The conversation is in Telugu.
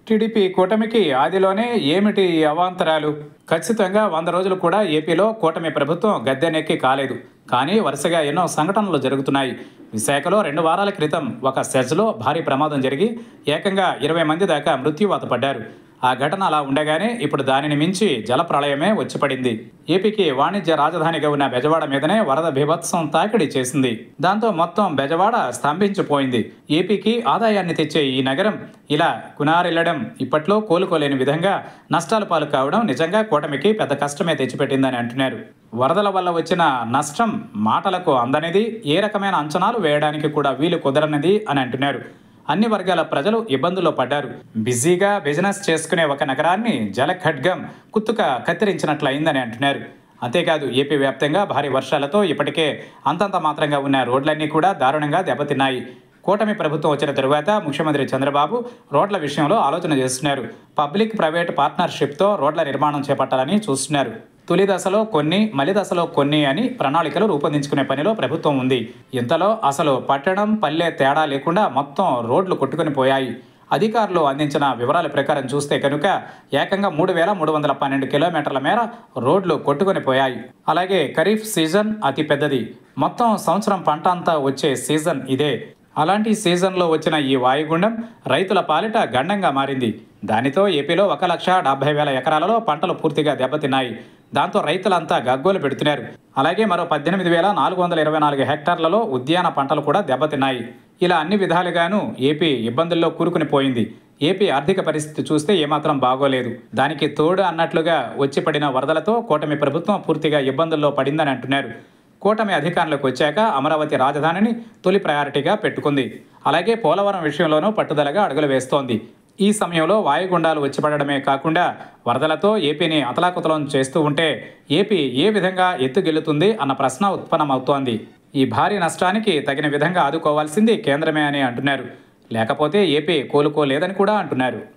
టీడీపీ కూటమికి ఆదిలోనే ఏమిటి ఈ అవాంతరాలు ఖచ్చితంగా వంద రోజులు కూడా ఏపీలో కూటమి ప్రభుత్వం గద్దెనెక్కి కాలేదు కానీ వరుసగా ఎన్నో సంఘటనలు జరుగుతున్నాయి విశాఖలో రెండు వారాల క్రితం ఒక సెజ్లో భారీ ప్రమాదం జరిగి ఏకంగా ఇరవై మంది దాకా మృత్యువాత పడ్డారు ఆ ఘటన అలా ఉండగానే ఇప్పుడు దానిని మించి జలప్రళయమే వచ్చి పడింది ఏపీకి వాణిజ్య రాజధానిగా ఉన్న బెజవాడ మీదనే వరద బీభత్సం తాకిడి చేసింది దాంతో మొత్తం బెజవాడ స్తంభించిపోయింది ఏపీకి ఆదాయాన్ని తెచ్చే ఈ నగరం ఇలా కునారిల్లడం ఇప్పట్లో కోలుకోలేని విధంగా నష్టాల పాలు కావడం నిజంగా కూటమికి పెద్ద కష్టమే తెచ్చిపెట్టిందని అంటున్నారు వరదల వల్ల వచ్చిన నష్టం మాటలకు అందనిది ఏ రకమైన అంచనాలు వేయడానికి కూడా వీలు కుదరనిది అని అంటున్నారు అన్ని వర్గాల ప్రజలు ఇబ్బందుల్లో పడ్డారు బిజీగా బిజినెస్ చేసుకునే ఒక నగరాన్ని జలఖడ్గం కుత్తుక కత్తిరించినట్లయిందని అంటున్నారు అంతేకాదు ఏపీ వ్యాప్తంగా భారీ వర్షాలతో ఇప్పటికే అంతంత మాత్రంగా ఉన్న రోడ్లన్నీ కూడా దారుణంగా దెబ్బతిన్నాయి కూటమి ప్రభుత్వం వచ్చిన తరువాత ముఖ్యమంత్రి చంద్రబాబు రోడ్ల విషయంలో ఆలోచన చేస్తున్నారు పబ్లిక్ ప్రైవేట్ పార్ట్నర్షిప్తో రోడ్ల నిర్మాణం చేపట్టాలని చూస్తున్నారు తొలి దశలో కొన్ని మలి దశలో కొన్ని అని ప్రణాళికలు రూపొందించుకునే పనిలో ప్రభుత్వం ఉంది ఇంతలో అసలు పట్టణం పల్లె తేడా లేకుండా మొత్తం రోడ్లు కొట్టుకొని పోయాయి అధికారులు అందించిన వివరాల ప్రకారం చూస్తే కనుక ఏకంగా మూడు వేల మూడు వందల పన్నెండు కిలోమీటర్ల మేర రోడ్లు కొట్టుకొని పోయాయి అలాగే ఖరీఫ్ సీజన్ అతి పెద్దది మొత్తం సంవత్సరం పంట అంతా వచ్చే సీజన్ ఇదే అలాంటి సీజన్లో వచ్చిన ఈ వాయుగుండం రైతుల పాలిట గండంగా మారింది దానితో ఏపీలో ఒక లక్ష డెబ్బై వేల ఎకరాలలో పంటలు పూర్తిగా దెబ్బతిన్నాయి దాంతో రైతులంతా గగ్గోలు పెడుతున్నారు అలాగే మరో పద్దెనిమిది వేల నాలుగు వందల ఇరవై నాలుగు హెక్టార్లలో ఉద్యాన పంటలు కూడా దెబ్బతిన్నాయి ఇలా అన్ని విధాలుగాను ఏపీ ఇబ్బందుల్లో కూరుకుని పోయింది ఏపీ ఆర్థిక పరిస్థితి చూస్తే ఏమాత్రం బాగోలేదు దానికి తోడు అన్నట్లుగా వచ్చి పడిన వరదలతో కూటమి ప్రభుత్వం పూర్తిగా ఇబ్బందుల్లో పడిందని అంటున్నారు కూటమి అధికారంలోకి వచ్చాక అమరావతి రాజధానిని తొలి ప్రయారిటీగా పెట్టుకుంది అలాగే పోలవరం విషయంలోనూ పట్టుదలగా అడుగులు వేస్తోంది ఈ సమయంలో వాయుగుండాలు వచ్చి పడడమే కాకుండా వరదలతో ఏపీని అతలాకుతలం చేస్తూ ఉంటే ఏపీ ఏ విధంగా ఎత్తుగెల్లుతుంది అన్న ప్రశ్న ఉత్పన్నమవుతోంది ఈ భారీ నష్టానికి తగిన విధంగా ఆదుకోవాల్సింది కేంద్రమే అని అంటున్నారు లేకపోతే ఏపీ కోలుకోలేదని కూడా అంటున్నారు